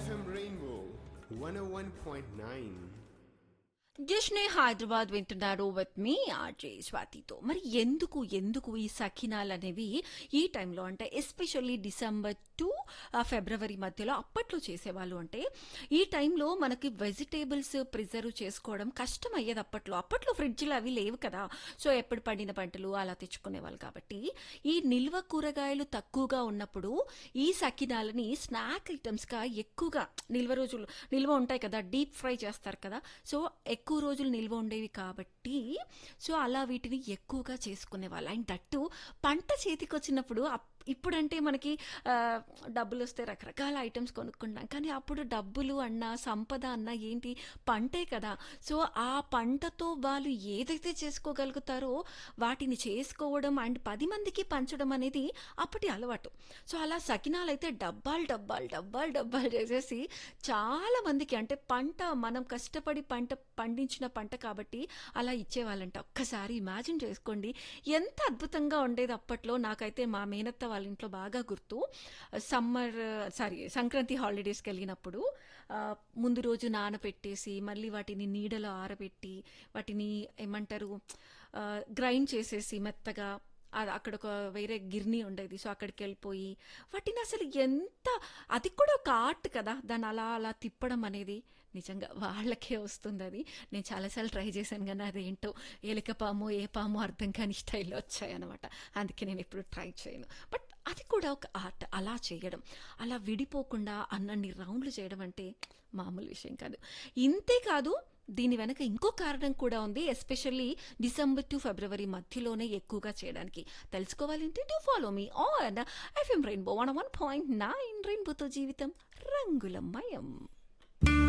FM Rainbow 101.9. జష్నే Hyderabad వింటున్నారు with me RJ స్వాతితో మరి ఎందుకు ఎందుకు ఈ సఖినాలు అనేవి ఈ టైంలో అంటే ఎస్పెషల్లీ డిసెంబర్ టు ఫిబ్రవరి మధ్యలో అప్పట్లో చేసేవాళ్ళు అంటే ఈ టైంలో మనకి వెజిటేబుల్స్ ప్రిజర్వ్ చేసుకోవడం కష్టం అయ్యేది అప్పట్లో అప్పట్లో ఫ్రిడ్జ్లు అవి లేవు కదా సో ఎప్పుడు పండిన పంటలు అలా తెచ్చుకునేవాళ్ళు కాబట్టి ఈ నిల్వ కూరగాయలు తక్కువగా ఉన్నప్పుడు ఈ సకినాలని స్నాక్ ఐటమ్స్గా ఎక్కువగా నిల్వ రోజులు నిల్వ ఉంటాయి కదా డీప్ ఫ్రై చేస్తారు కదా సో ఎక్కువ రోజులు నిల్వ ఉండేవి కాబట్టి సో అలా వీటిని ఎక్కువగా చేసుకునేవాళ్ళు అండ్ దట్టు పంట చేతికి వచ్చినప్పుడు అప్- ఇప్పుడంటే మనకి ఆ, డబ్బులు వస్తే రకరకాల ఐటమ్స్ కొనుక్కుంటాం కానీ అప్పుడు డబ్బులు అన్న సంపద అన్న ఏంటి పంటే కదా సో ఆ పంటతో వాళ్ళు ఏదైతే చేసుకోగలుగుతారో వాటిని చేసుకోవడం అండ్ పది మందికి పంచడం అనేది అప్పటి అలవాటు సో అలా సకినాలు అయితే డబ్బాలు డబ్బాలు డబ్బాలు డబ్బాలు చేసేసి చాలా మందికి అంటే పంట మనం కష్టపడి పంట పండించిన పంట కాబట్టి అలా ఇచ్చేవాళ్ళంట ఒక్కసారి ఇమాజిన్ చేసుకోండి ఎంత అద్భుతంగా ఉండేది అప్పట్లో నాకైతే మా మేనత్త వాళ్ళ ఇంట్లో బాగా గుర్తు సమ్మర్ సారీ సంక్రాంతి హాలిడేస్కి వెళ్ళినప్పుడు ఆ, ముందు రోజు నానబెట్టేసి మళ్ళీ వాటిని నీడలో ఆరబెట్టి వాటిని ఏమంటారు గ్రైండ్ చేసేసి మెత్తగా అది అక్కడ ఒక వేరే గిర్ని ఉండేది సో అక్కడికి వెళ్ళిపోయి వాటిని అసలు ఎంత అది కూడా ఒక ఆర్ట్ కదా దాన్ని అలా అలా తిప్పడం అనేది నిజంగా వాళ్ళకే వస్తుంది అది నేను చాలాసార్లు ట్రై చేశాను కానీ అదేంటో ఏలిక పాము ఏ పాము అర్థం కాని స్టైల్లో వచ్చాయన్నమాట అందుకే నేను ఎప్పుడు ట్రై చేయను బట్ అది కూడా ఒక ఆర్ట్ అలా చేయడం అలా విడిపోకుండా అన్నన్ని రౌండ్లు చేయడం అంటే మామూలు విషయం కాదు ఇంతే కాదు దీని వెనక ఇంకో కారణం కూడా ఉంది ఎస్పెషల్లీ డిసెంబర్ టు ఫిబ్రవరి మధ్యలోనే ఎక్కువగా చేయడానికి తెలుసుకోవాలంటే to follow me on FM rainbow one one point nine రెయిన్బోతో జీవితం రంగులమయం